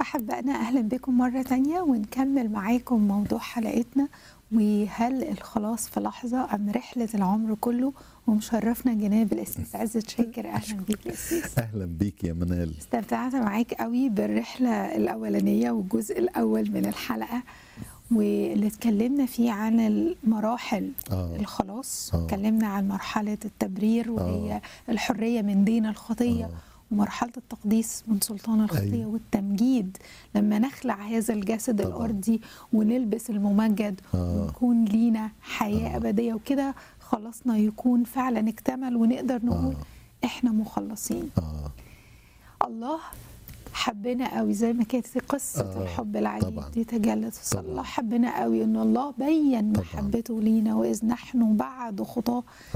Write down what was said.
أحبائنا أهلا بكم مرة تانية ونكمل معاكم موضوع حلقتنا وهل الخلاص في لحظة أم رحلة العمر كله ومشرفنا جناب الأسيس عزت شاكر أهلا بيك يا أسيس اهلا بيك يا منال استمتعت معاك قوي بالرحلة الأولانية والجزء الأول من الحلقة واللي اتكلمنا فيه عن المراحل آه. الخلاص آه. اتكلمنا عن مرحلة التبرير وهي الحرية من دين الخطية آه. ومرحلة التقديس من سلطان الخطية أيوة. والتمجيد لما نخلع هذا الجسد طبعاً. الأرضي ونلبس الممجد آه. ونكون لينا حياة آه. أبدية وكده خلاصنا يكون فعلا اكتمل ونقدر نقول آه. احنا مخلصين اه الله حبنا قوي زي ما كانت في قصة آه، الحب العجيب طبعاً. دي تجلت في الصلاة. طبعاً. الله حبنا قوي ان الله بين طبعاً. محبته لينا واذ نحن بعد خطاه